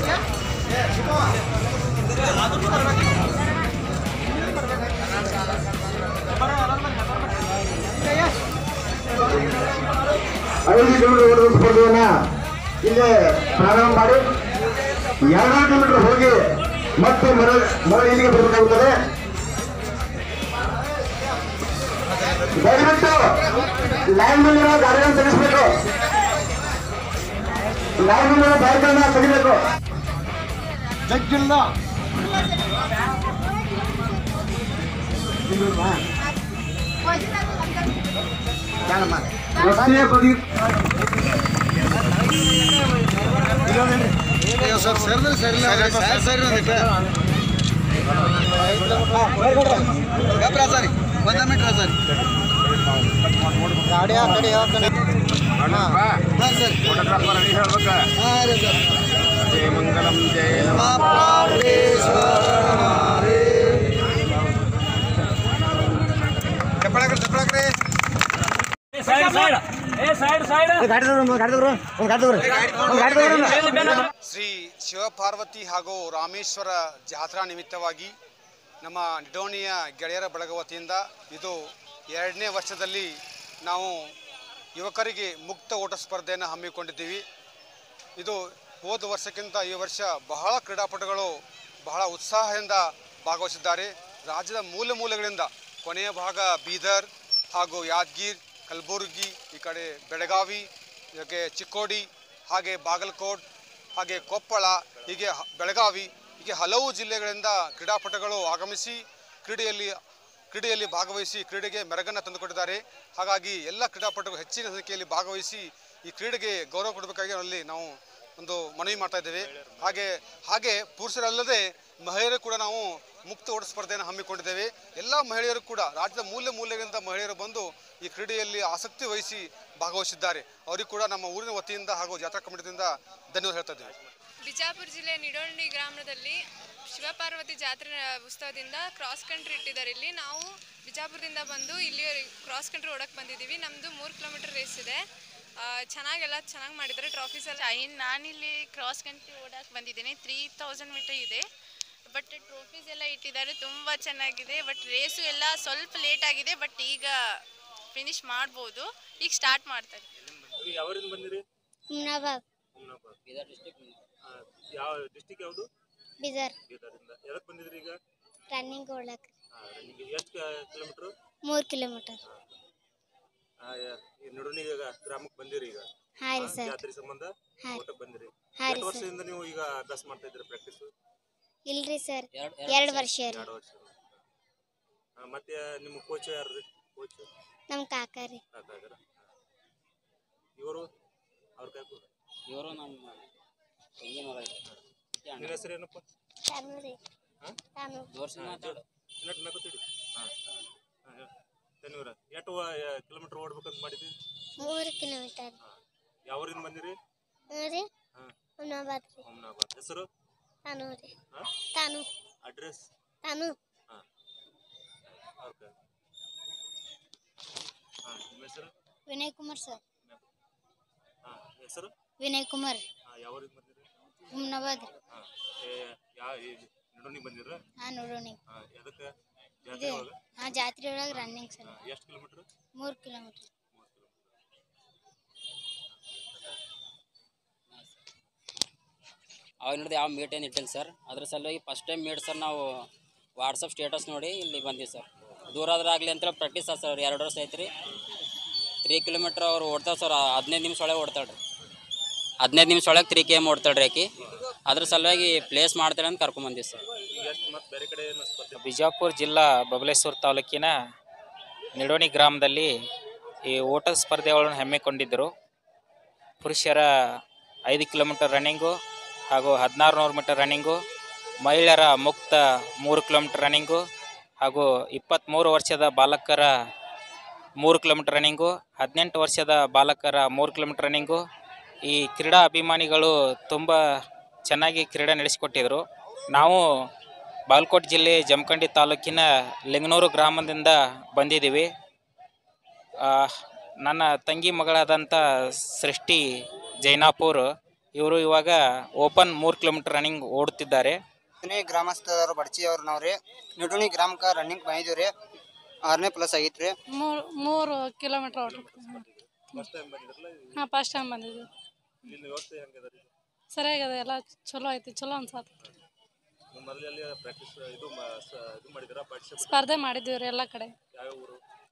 ಐದು ಕಿಲೋಮೀಟರ್ ಓಟದ ಸ್ಪರ್ಧೆಯನ್ನ ಇಲ್ಲಿ ಪ್ರಾರಂಭ ಮಾಡಿ ಎರಡು ಕಿಲೋಮೀಟರ್ ಹೋಗಿ ಮತ್ತೆ ಮರ ಮರ ಇಲ್ಲಿಗೆ ಬರಬೇಕಾಗುತ್ತದೆ ದಯವಿಟ್ಟು ಲೈನ್ ಮೇಲಿರೋ ಗಾಡಿಗಳನ್ನು ತೆಗೆಸಬೇಕು ಲೈನ್ ಮೇಲಿರೋ ಬೈಕ್ಗಳನ್ನ ತೆಗಿಬೇಕು ಜಗ್ಗಿಲ್ಲ ರಸ್ತೆಯ ಬದಿ ಗಾಡಿ ಆ ಕಡೆ ಯಾವ ಕಡೆ ಜಯ ಮಂಗಲಂ ಜಯ ಶ್ರೀ ಶಿವಪಾರ್ವತಿ ಹಾಗೂ ರಾಮೇಶ್ವರ ಜಾತ್ರಾ ನಿಮಿತ್ತವಾಗಿ ನಮ್ಮ ನಿಡೋಣಿಯ ಗೆಳೆಯರ ಬಳಗ ವತಿಯಿಂದ ಇದು ಎರಡನೇ ವರ್ಷದಲ್ಲಿ ನಾವು ಯುವಕರಿಗೆ ಮುಕ್ತ ಓಟ ಸ್ಪರ್ಧೆಯನ್ನು ಹಮ್ಮಿಕೊಂಡಿದ್ದೀವಿ ಇದು ಹೋದ ವರ್ಷಕ್ಕಿಂತ ಈ ವರ್ಷ ಬಹಳ ಕ್ರೀಡಾಪಟುಗಳು ಬಹಳ ಉತ್ಸಾಹದಿಂದ ಭಾಗವಹಿಸಿದ್ದಾರೆ ರಾಜ್ಯದ ಮೂಲೆ ಮೂಲೆಗಳಿಂದ ಕೊನೆಯ ಭಾಗ ಬೀದರ್ ಹಾಗೂ ಯಾದಗಿರ್ ಕಲಬುರಗಿ ಈ ಕಡೆ ಬೆಳಗಾವಿ ಹಾಗೆ ಚಿಕ್ಕೋಡಿ ಹಾಗೆ ಬಾಗಲಕೋಟ್ ಹಾಗೆ ಕೊಪ್ಪಳ ಹೀಗೆ ಹ- ಬೆಳಗಾವಿ ಹೀಗೆ ಹಲವು ಜಿಲ್ಲೆಗಳಿಂದ ಕ್ರೀಡಾಪಟುಗಳು ಆಗಮಿಸಿ ಕ್ರೀಡೆಯಲ್ಲಿ ಕ್ರೀಡೆಯಲ್ಲಿ ಭಾಗವಹಿಸಿ ಕ್ರೀಡೆಗೆ ಮೆರಗನ್ನು ತಂದುಕೊಟ್ಟಿದ್ದಾರೆ ಹಾಗಾಗಿ ಎಲ್ಲ ಕ್ರೀಡಾಪಟುಗಳು ಹೆಚ್ಚಿನ ಸಂಖ್ಯೆಯಲ್ಲಿ ಭಾಗವಹಿಸಿ ಈ ಕ್ರೀಡೆಗೆ ಗೌರವ ಕೊಡಬೇಕಾಗಿ ಅಲ್ಲಿ ನಾವು ಒಂದು ಮನವಿ ಮಾಡ್ತಾ ಇದ್ದೇವೆ ಹಾಗೆ ಹಾಗೆ ಪುರುಷರಲ್ಲದೆ ಮಹಿಳೆಯರು ಕೂಡ ನಾವು ಮುಕ್ತ ಓಟ ಸ್ಪರ್ಧೆಯನ್ನು ಹಮ್ಮಿಕೊಂಡಿದ್ದೇವೆ ಎಲ್ಲ ಮಹಿಳೆಯರು ಕೂಡ ರಾಜ್ಯದ ಮೂಲೆ ಮೂಲೆಗಳಿಂದ ಮಹಿಳೆಯರು ಬಂದು ಈ ಕ್ರೀಡೆಯಲ್ಲಿ ಆಸಕ್ತಿ ವಹಿಸಿ ಭಾಗವಹಿಸಿದ್ದಾರೆ ಅವರಿಗೂ ಕೂಡ ನಮ್ಮ ಊರಿನ ವತಿಯಿಂದ ಹಾಗೂ ಜಾತ್ರಾ ಕಮಿಟಿಯಿಂದ ಧನ್ಯವಾದ ಹೇಳ್ತಾ ಇದ್ದೇವೆ ಬಿಜಾಪುರ ಜಿಲ್ಲೆ ನಿಡೋಣಿ ಗ್ರಾಮದಲ್ಲಿ ಶಿವಪಾರ್ವತಿ ಜಾತ್ರೆ ಉತ್ಸವದಿಂದ ಕ್ರಾಸ್ ಕಂಟ್ರಿ ಇಟ್ಟಿದ್ದಾರೆ ಇಲ್ಲಿ ನಾವು ಬಿಜಾಪುರದಿಂದ ಬಂದು ಇಲ್ಲಿ ಕ್ರಾಸ್ ಕಂಟ್ರಿ ಓಡಕ್ಕೆ ಬಂದಿದ್ದೀವಿ ನಮ್ಮದು ಮೂರು ಕಿಲೋಮೀಟರ್ ರೇಸ್ ಇದೆ ಆ, ಚೆನ್ನಾಗೆಲ್ಲ ಚೆನ್ನಾಗಿ ಮಾಡಿದ್ದಾರೆ ಟ್ರಾಫೀಸ್ ಎಲ್ಲ ಇನ್ನು ನಾನಿಲ್ಲಿ ಕ್ರಾಸ್ ಕಂಟ್ರಿ ಓಡಕ್ಕೆ ಬಂದಿದ್ದೀನಿ ತ್ರೀ ತೌಸಂಡ್ ಮೀಟರ್ ಇದೆ ಬಟ್ ಟ್ರೋಫೀಸ್ ಎಲ್ಲ ಇಟ್ಟಿದ್ದಾರೆ ತುಂಬ ಚೆನ್ನಾಗಿದೆ ಬಟ್ ರೇಸು ಎಲ್ಲ ಸ್ವಲ್ಪ ಲೇಟ್ ಆಗಿದೆ ಬಟ್ ಈಗ ಫಿನಿಶ್ ಮಾಡ್ಬೋದು ಈಗ ಸ್ಟಾರ್ಟ್ ಮಾಡ್ತಾರೆ ಯಾವರಿಂದ ಬಂದಿರಿ ಹುಮ್ನಾಬಾದ್ ಯಾವ ಡಿಸ್ಟಿಕ್ ಯಾವುದು ಬೀದರ್ ಬೀದರಿಂದ ಎದಕ್ಕೆ ಬಂದಿದ್ರಿ ಈಗ ರನ್ನಿಂಗ್ ಓಡಕ್ ನಿಮಗೆ ಎಷ್ಟು ಕಿಲೋಮೀಟ್ರು ಮೂರು ಕಿಲೋಮೀಟರ್ ನಡುವನಿ ಈಗ ಗ್ರಾಮಕ್ಕೆ ಬಂದಿರಿ ಈಗ ಹಾಂ ರೀ ಆ, ಸರ್ ಜಾತ್ರೆ ಸಂಬಂಧ ಹಾಂ ಊಟಕ್ಕೆ ಬಂದಿರಿ ಹಾಂ ಎಷ್ಟು ರೀ ಸರ್ ವರ್ಷದಿಂದ ನೀವು ಈಗ ಅಭ್ಯಾಸ ಮಾಡ್ತಾ ಇದ್ದೀರಿ ಪ್ರಾಕ್ಟೀಸ್ ಇಲ್ರಿ ಸರ್ ಎರಡು ವರ್ಷ ರೀ ಎರಡು ವರ್ಷ ಆ, ಮತ್ತೆ ನಿಮ್ಮ ಕೋಚ್ ಯಾರು ರೀ ಕೋಚ್ ನಮ್ಮ ಕಾಕ ರೀ ಸಾಕಾಗ್ರ ಇವರು ಅವ್ರ ಕೈ ಕೊಡು. ಇವರು ನಮ್ಮ ತಂಗಿ ಮಗ ನಿನ್ನ ಹೆಸರು ಏನಪ್ಪ ತಾನು ರೀ ಹಾಂ ತಾನು ದೋರ್ಸಿ ಮಾತಾಡು ಇನ್ನಟ್ಟು ನಗೋತಿಡಿ ಹಾಂ ಹಾಂ ತನ್ವೀರ ಎಷ್ಟು ಕಿಲೋಮೀಟ್ರ್ ಓಡ್ಬೇಕಂತ ಮಾಡಿದ್ವಿ ಮೂರು ಕಿಲೋಮೀಟರ್ ಯಾವ ಊರಿಂದ ಬಂದಿರಿ ಹ್ಞೂ ರೀ ಹಾಂ ಹುಮ್ನಾಬಾದ್ ರೀ ಹೋಮ್ನಾಬಾದ್ ಹೆಸರು ತಾನು ರೀ ಹಾಂ ತಾನು ಅಡ್ರೆಸ್ ತಾನು ಹಾಂ ಓಕೆ ಹಾಂ ನಿಮ್ಮ ಹೆಸರು ವಿನಯ್ ಕುಮಾರ್ ಸರ್ ಹಾಂ ಹೆಸರು ವಿನಯ್ ಕುಮಾರ್ ಹಾಂ ಯಾವ ಊರಿಂದ ಬಂದಿರಿ ಹುಮ್ನಾಬಾದ್ ರೀ ಹಾಂ ಯಾವ ನಡುವನಿಗೆ ಬಂದಿರ ಹಾಂ ನೋಡೋಣ ಹಾಂ ಎದಕ್ಕೆ ಜಾತ್ರೆ ಇದೆ ಒಳಗೆ ಹಾಂ ಜಾತ್ರೆ ಒಳಗೆ ರನ್ನಿಂಗ್ ಸರ್ ಹಾಂ ಎಷ್ಟು ಕಿಲೋಮೀಟ್ರ್ ಮೂರು ಕಿಲೋಮೀಟರ್ ಅವಾಗ ನೋಡಿದ್ರೆ ಯಾವ ಮೀಟ್ ಏನು ಇಟ್ಟಿಲ್ಲ ಸರ್ ಅದ್ರ ಸಲುವಾಗಿ ಫಸ್ಟ್ ಟೈಮ್ ಮೀಟ್ ಸರ್ ನಾವು ವಾಟ್ಸಪ್ ಸ್ಟೇಟಸ್ ನೋಡಿ ಇಲ್ಲಿ ಬಂದೀವಿ ಸರ್ ದೂರ ಆದ್ರೆ ಆಗಲಿ ಅಂತ ಪ್ರಾಕ್ಟೀಸ್ ಆದ ಸರ್ ಎರಡು ವರ್ಷ ಐತ್ರಿ ತ್ರೀ ಕಿಲೋಮೀಟ್ರ್ ಅವ್ರು ಓಡ್ತಾವೆ ಸರ್ ಹದಿನೈದು ನಿಮಿಷ ಒಳಗೆ ಓಡ್ತಾಳೆ ರೀ ಹದಿನೈದು ನಿಮಿಷ ಒಳಗೆ ತ್ರೀ ಕೆ ಎಮ್ ಓಡ್ತಾಳೆ ರೀ ಆಕಿ ಅದ್ರ ಸಲುವಾಗಿ ಪ್ಲೇಸ್ ಮಾಡ್ತಾಳೆ ಅಂತ ಕರ್ಕೊಂಬಂದೀವಿ ಸರ್ ಎಷ್ಟು ಮತ್ತೆ ಬೇರೆ ಕಡೆ ಏನು ಸ್ಪರ್ಧೆ ಬಿಜಾಪುರ ಜಿಲ್ಲಾ ಬಬಲೇಶ್ವರ ತಾಲೂಕಿನ ನಿಡೋಣಿ ಗ್ರಾಮದಲ್ಲಿ ಈ ಓಟದ ಸ್ಪರ್ಧೆಗಳನ್ನು ಹಮ್ಮಿಕೊಂಡಿದ್ದರು ಪುರುಷರ ಐದು ಕಿಲೋಮೀಟರ್ ರನ್ನಿಂಗು ಹಾಗೂ ಹದಿನಾರು ನೂರು ಮೀಟರ್ ರನ್ನಿಂಗು ಮಹಿಳೆಯರ ಮುಕ್ತ ಮೂರು ಕಿಲೋಮೀಟರ್ ರನ್ನಿಂಗು ಹಾಗೂ ಇಪ್ಪತ್ತ್ಮೂರು ವರ್ಷದ ಬಾಲಕರ ಮೂರು ಕಿಲೋಮೀಟರ್ ರನ್ನಿಂಗು ಹದಿನೆಂಟು ವರ್ಷದ ಬಾಲಕರ ಮೂರು ಕಿಲೋಮೀಟರ್ ರನ್ನಿಂಗು ಈ ಕ್ರೀಡಾ ಅಭಿಮಾನಿಗಳು ತುಂಬ ಚೆನ್ನಾಗಿ ಕ್ರೀಡೆ ನಡೆಸಿಕೊಟ್ಟಿದ್ರು ನಾವು ಬಾಗಲಕೋಟೆ ಜಿಲ್ಲೆ ಜಮಖಂಡಿ ತಾಲೂಕಿನ ಲಿಂಗನೂರು ಗ್ರಾಮದಿಂದ ಬಂದಿದ್ದೀವಿ ಆ, ನನ್ನ ತಂಗಿ ಮಗಳಾದಂಥ ಸೃಷ್ಟಿ ಜೈನಾಪುರ್ ಇವರು ಇವಾಗ ಓಪನ್ ಮೂರು ಕಿಲೋಮೀಟರ್ ರನ್ನಿಂಗ್ ಓಡುತ್ತಿದ್ದಾರೆ ಗ್ರಾಮಸ್ಥರು ಬಡ್ಚಿ ಅವ್ರು ನಾವು ರೀ ನಿಡುಣಿ ಗ್ರಾಮಕ್ಕೆ ರನ್ನಿಂಗ್ ಬಂದಿದ್ದೀವಿ ರೀ ಆರನೇ ಪ್ಲಸ್ ಆಗೈತೆ ರೀ ಮೂರು ಮೂರು ಕಿಲೋಮೀಟ್ರ್ ಓಟಕ್ಕೆ ಫಸ್ಟ್ ಟೈಮ್ ಬಂದಿದ್ರಲ್ಲ ಹಾಂ ಫಸ್ಟ್ ಟೈಮ್ ಬಂದಿದ್ದು ಇಲ್ಲಿ ವ್ಯವಸ್ಥೆ ಹೆಂಗಿದೆ ರೀ ಸರಿಯಾಗಿದೆ ಎಲ್ಲ ಚಲೋ ಐತಿ ಚಲೋ ಅನ್ಸತ್ತೆ ಮೊದಲಲ್ಲಿ ಪ್ರಾಕ್ಟೀಸ್ ಇದು ಮ- ಸ- ಇದು ಮಾಡಿದ್ದೀರಾ ಪಾರ್ಟಿಸಿಪೇಟ್ ಸ್ಪರ್ಧೆ ಮಾಡಿದ್ದೀವಿ ರೀ ಎಲ್ಲ ಕಡೆ ಯಾವ್ಯಾವ ಊರು